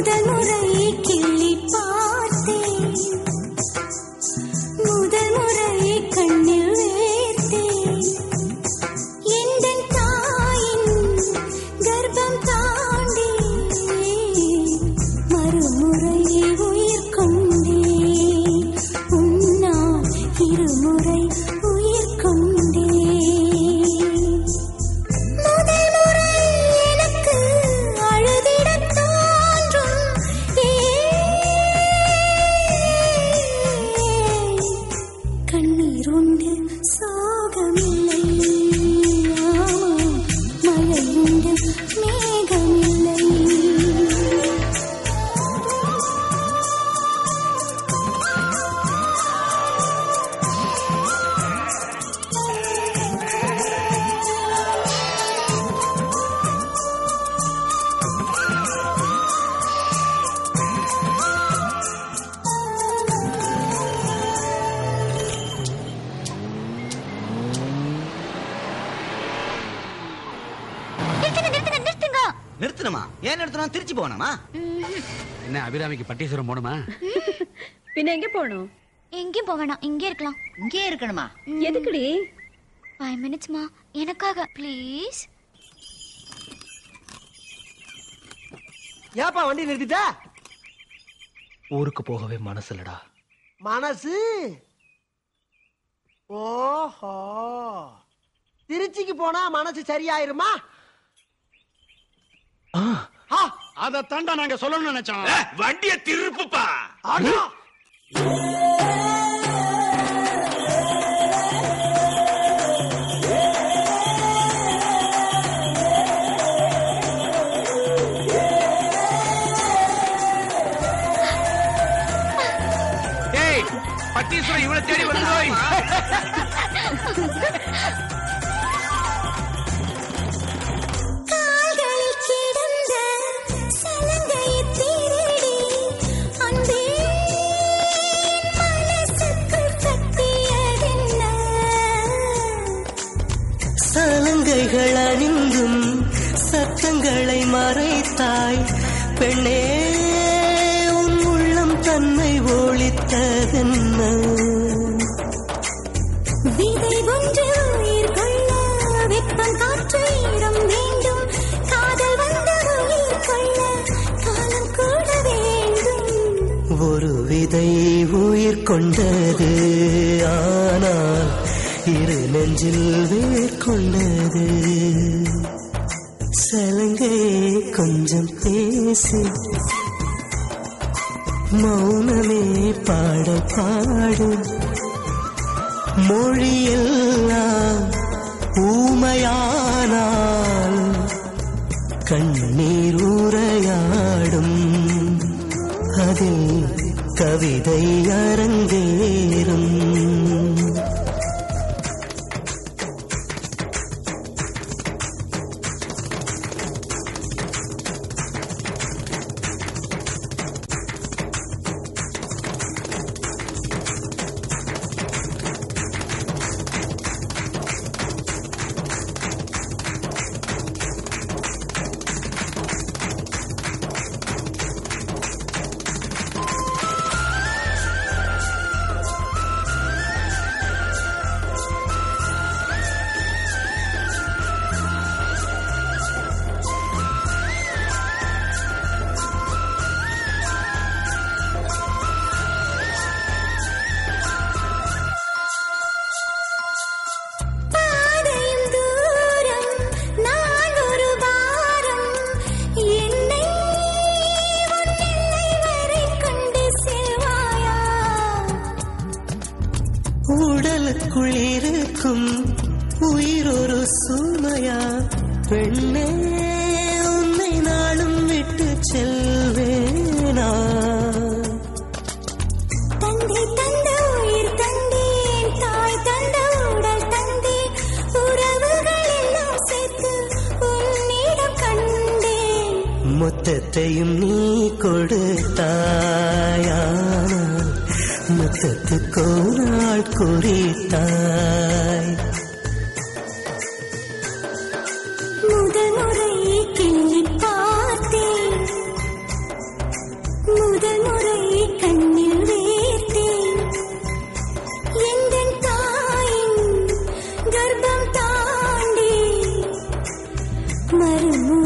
முதல் முறை கிள்ளி பார்த்தேன் முதல் முறை கண்ணில் வேர்த்தேன் எந்தன் தாயின் கர்ப்பம் தாண்டி மறுமுறை உயிர் கொண்டேன் உன்னால் இருமுறை உயிர் கொண்டேன் முதல் முறை எனக்கு அழுதிடத் தோன்றும் ஏன் கண்ணீர் உண்டு சோகமில்லை ஆமாம், மழை உண்டு மேகமில்லை நிறுத்துங்க நிறுத்துங்க நிறுத்துங்க நிறுத்தணுமா ஏன் நிறுத்தணும் திருச்சி போகணுமா என்ன அபிராமிக்கு பட்டீஸ்வரம் போணுமா பின்ன எங்க போகணும் எங்கேயும் போக வேணாம் இங்கே இருக்கலாம் இங்கே இருக்கணுமா எதுக்குடி ஃபைவ் மினிட்ஸ்மா எனக்காக ப்ளீஸ் ஏப்பா வண்டி நிறுத்திட்ட ஊருக்கு போகவே மனசு இல்லடா மனசு ஓஹோ திருச்சிக்கு போனா மனசு சரியாயிருமா ஆ, அத தாண்டா நாங்க சொல்லணும்னு நினைச்சோம் வண்டிய திருப்புப்பா அடா. ஏய் பட்டீஸ்வரம் இவளை தேடி வந்தோய் கால்களில் கிடந்த சலங்கையைத் திருடி, அன்பே மனசுக்குள் கட்டியதென்ன? சலங்கைகள் அணிந்தும் சத்தங்களை மறைத்தாய் பெண்ணே உன் உள்ளம் தன்னை ஒழித்ததென்ன விதை ஒன்று உயிர் கொள்ள வெப்பம் காற்று ஈரம் வேண்டும் காதல் வந்து உயிர் கொள்ள காலம் கூட வேண்டும் ஒரு விதை உயிர் கொண்டது ஆனால் இரு நெஞ்சில் வேர் கொண்டது சலங்கை கொஞ்சம் பேசி மௌனமே பாட பாடு மொழியெல்லாம் ஊமையானால் கண்ணீர் உரையாடும் அதில் கவிதை அரங்கேறும் பாதையும் தூரம் நான் ஒரு பாரம் என்னை உன் எல்லை வரை கொண்டு செல்வாயா உடலுக்குள் இருக்கும் உயிர் ஒரு சுமையா பெண்ணே உன்னை நாளும் விட்டு செல்வேனா தந்தை தந்த உயிர் தந்தேன் தாய் தந்த உடல் தந்தேன் உறவுகள் எல்லாம் சேர்த்து உன்னிடம் கண்டேன் மொத்தத்தையும் நீ கொடுத்தாயானால் மொத்தத்துக்கு ஒரு நாள் குறித்தாய் முதல் முறை கிள்ளி பார்த்தேன் ஒரு